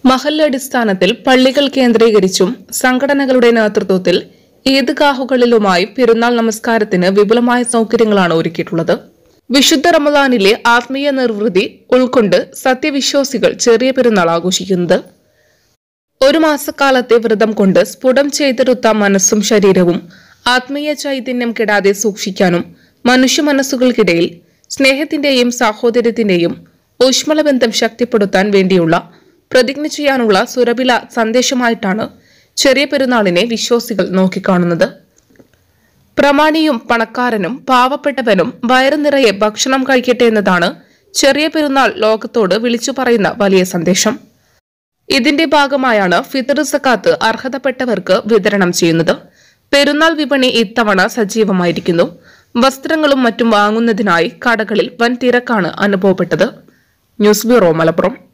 മഹല്ലടിസ്ഥാനത്തിൽ പള്ളികൾ കേന്ദ്രീകരിച്ചും സംഘടനകളുടെ നേതൃത്വത്തിൽ ഈദ്ഗാഹുകളിലുമായി പെരുന്നാൾ നമസ്കാരത്തിന് വിപുലമായ സൗകര്യങ്ങളാണ് ഒരുക്കിയിട്ടുള്ളത് വിശുദ്ധ റമദാനിലെ ആത്മീയ നിർവൃതി ഉൾക്കൊണ്ട് സത്യവിശ്വാസികൾ ചെറിയ പെരുന്നാൾ ആഘോഷിക്കുന്നത് ഒരു മാസക്കാലത്തെ വ്രതം കൊണ്ട് സ്ഫുടം ചെയ്തെടുത്ത മനസ്സും ശരീരവും ആത്മീയ ചൈതന്യം കെടാതെ സൂക്ഷിക്കാനും മനുഷ്യ മനസ്സുകൾക്കിടയിൽ സ്നേഹത്തിന്റെയും സാഹോദര്യത്തിന്റെയും ഊഷ്മളബന്ധം ശക്തിപ്പെടുത്താൻ വേണ്ടിയുള്ള പ്രതിജ്ഞ ചെയ്യാനുള്ള സുരഭില സന്ദേശമായിട്ടാണ് ചെറിയ പെരുന്നാളിനെ വിശ്വാസികൾ നോക്കിക്കാണുന്നത് പ്രമാണിയും പണക്കാരനും പാവപ്പെട്ടവനും വയറു നിറയെ ഭക്ഷണം കഴിക്കട്ടെ എന്നതാണ് ചെറിയ പെരുന്നാൾ ലോകത്തോട് വിളിച്ചു പറയുന്ന വലിയ സന്ദേശം ഇതിന്റെ ഭാഗമായാണ് ഫിത്തർ സക്കാത്ത് അർഹതപ്പെട്ടവർക്ക് വിതരണം ചെയ്യുന്നത് പെരുന്നാൾ വിപണി ഇത്തവണ സജീവമായിരിക്കുന്നു വസ്ത്രങ്ങളും മറ്റും വാങ്ങുന്നതിനായി കടകളിൽ വൻ തിരക്കാണ് അനുഭവപ്പെട്ടത് ന്യൂസ് ബ്യൂറോ മലപ്പുറം